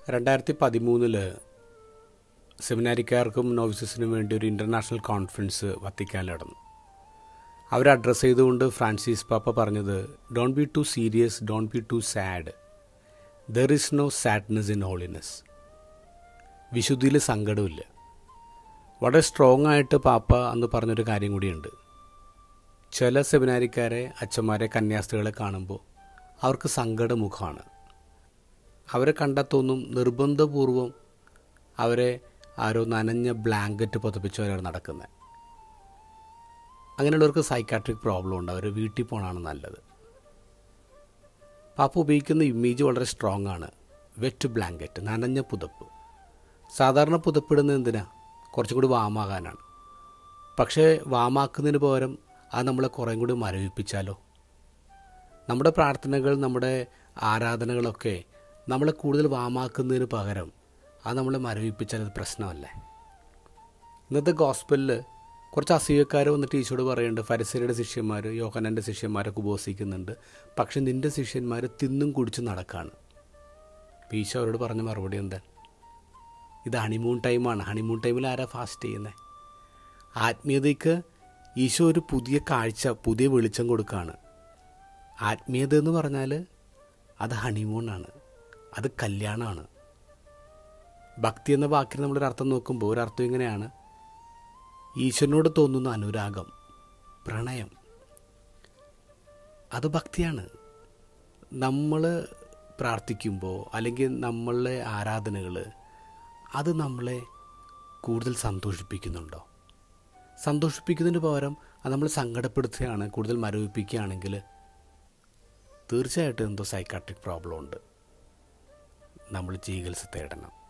രണ്ടായിരത്തി പതിമൂന്നില് സെമിനാരിക്കാർക്കും നോവിസസിനും വേണ്ടി ഒരു ഇൻ്റർനാഷണൽ കോൺഫറൻസ് വത്തിക്കാനിൽ നടന്നു അവർ അഡ്രസ്സ് ചെയ്തുകൊണ്ട് ഫ്രാൻസിസ് പാപ്പ പറഞ്ഞത് don't be too serious don't be too sad there is no sadness in holiness വിശുദ്ധിയിൽ സങ്കടമില്ല വളരെ സ്ട്രോങ് ആയിട്ട് പാപ്പ എന്ന് പറഞ്ഞൊരു കാര്യം കൂടിയുണ്ട് ചില സെമിനാരിക്കാരെ അച്ഛന്മാരെ കന്യാസ്ത്രീകളെ കാണുമ്പോൾ അവർക്ക് സങ്കടമുഖമാണ് അവരെ കണ്ടാൽ തോന്നും നിർബന്ധപൂർവം അവരെ ആരോ നനഞ്ഞ ബ്ലാങ്കറ്റ് പുതപ്പിച്ചവരാണ് നടക്കുന്നത് അങ്ങനെയുള്ളവർക്ക് സൈക്കാട്രിക് പ്രോബ്ലം ഉണ്ട് അവർ വീട്ടിൽ പോകണമാണ് നല്ലത് പാപ്പ ഉപയോഗിക്കുന്ന ഇമേജ് വളരെ സ്ട്രോങ് ആണ് വെറ്റ് ബ്ലാങ്കറ്റ് നനഞ്ഞ പുതപ്പ് സാധാരണ പുതപ്പിടുന്നത് എന്തിനാ കുറച്ചും കൂടി വാമാകാനാണ് പക്ഷേ വാമാക്കുന്നതിന് പകരം അത് നമ്മളെ കുറേം കൂടി മരവിപ്പിച്ചാലോ നമ്മുടെ പ്രാർത്ഥനകൾ നമ്മുടെ ആരാധനകളൊക്കെ നമ്മളെ കൂടുതൽ വാമാക്കുന്നതിന് പകരം അത് നമ്മളെ മരവിപ്പിച്ചാൽ അത് പ്രശ്നമല്ലേ ഇന്നത്തെ ഗോസ്പലിൽ കുറച്ച് അസൂയക്കാർ വന്നിട്ട് ഈശോട് പറയുന്നുണ്ട് ഫരിസരയുടെ ശിഷ്യന്മാർ യോഹനൻ്റെ ശിഷ്യന്മാരൊക്കെ ഉപവസിക്കുന്നുണ്ട് പക്ഷെ നിൻ്റെ ശിഷ്യന്മാർ തിന്നും കുടിച്ച് നടക്കാണ് അപ്പോൾ ഈശോ അവരോട് പറഞ്ഞ മറുപടി എന്താ ഇത് ഹണിമൂൺ ടൈമാണ് ഹണിമൂൺ ടൈമിൽ ആരാ ഫാസ്റ്റ് ചെയ്യുന്നത് ആത്മീയതയ്ക്ക് ഈശോ ഒരു പുതിയ കാഴ്ച പുതിയ വെളിച്ചം കൊടുക്കുകയാണ് ആത്മീയത എന്ന് പറഞ്ഞാൽ അത് ഹണിമൂണാണ് അത് കല്യാണമാണ് ഭക്തി എന്ന വാക്കിന് നമ്മളൊരു അർത്ഥം നോക്കുമ്പോൾ ഒരർത്ഥം ഇങ്ങനെയാണ് ഈശ്വരനോട് തോന്നുന്ന അനുരാഗം പ്രണയം അത് ഭക്തിയാണ് നമ്മൾ പ്രാർത്ഥിക്കുമ്പോൾ അല്ലെങ്കിൽ നമ്മളുടെ ആരാധനകൾ അത് നമ്മളെ കൂടുതൽ സന്തോഷിപ്പിക്കുന്നുണ്ടോ സന്തോഷിപ്പിക്കുന്നതിന് പകരം അത് നമ്മൾ സങ്കടപ്പെടുത്തുകയാണ് കൂടുതൽ മരവിപ്പിക്കുകയാണെങ്കിൽ തീർച്ചയായിട്ടും എന്തോ സൈക്കാട്രിക് പ്രോബ്ലം ഉണ്ട് നമ്മൾ ചികിത്സ തേടണം